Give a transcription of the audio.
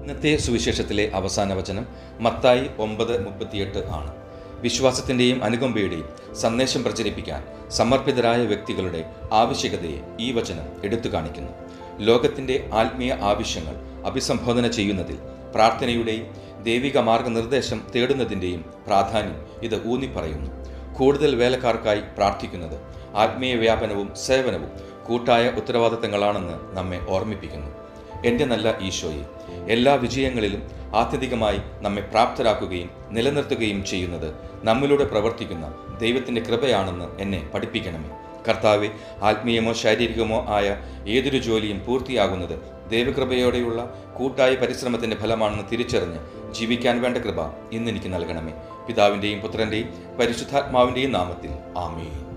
ഇന്നത്തെ സുവിശേഷത്തിലെ അവസാന വചനം മത്തായി ഒമ്പത് മുപ്പത്തിയെട്ട് ആണ് വിശ്വാസത്തിൻ്റെയും അനുകമ്പയുടെയും സന്ദേശം പ്രചരിപ്പിക്കാൻ സമർപ്പിതരായ വ്യക്തികളുടെ ആവശ്യകതയെ ഈ വചനം എടുത്തു കാണിക്കുന്നു ലോകത്തിൻ്റെ ആത്മീയ ആവശ്യങ്ങൾ അഭിസംബോധന ചെയ്യുന്നതിൽ പ്രാർത്ഥനയുടെയും ദൈവിക മാർഗനിർദ്ദേശം തേടുന്നതിൻ്റെയും പ്രാധാന്യം ഇത് ഊന്നിപ്പറയുന്നു കൂടുതൽ വേലക്കാർക്കായി പ്രാർത്ഥിക്കുന്നത് ആത്മീയ വ്യാപനവും സേവനവും കൂട്ടായ ഉത്തരവാദിത്തങ്ങളാണെന്ന് നമ്മെ ഓർമ്മിപ്പിക്കുന്നു എൻ്റെ നല്ല ഈശോയെ എല്ലാ വിജയങ്ങളിലും ആത്യന്തികമായി നമ്മെ പ്രാപ്തരാക്കുകയും നിലനിർത്തുകയും ചെയ്യുന്നത് നമ്മിലൂടെ പ്രവർത്തിക്കുന്ന ദൈവത്തിൻ്റെ കൃപയാണെന്ന് എന്നെ പഠിപ്പിക്കണമേ കർത്താവെ ആത്മീയമോ ശാരീരികമോ ആയ ഏതൊരു ജോലിയും പൂർത്തിയാകുന്നത് ദൈവകൃപയോടെയുള്ള കൂട്ടായ പരിശ്രമത്തിൻ്റെ ഫലമാണെന്ന് തിരിച്ചറിഞ്ഞ് ജീവിക്കാൻ വേണ്ട കൃപ ഇന്ന് എനിക്ക് നൽകണമേ പിതാവിൻ്റെയും പുത്രൻ്റെയും പരിശുദ്ധാത്മാവിൻ്റെയും നാമത്തിൽ ആമേൻ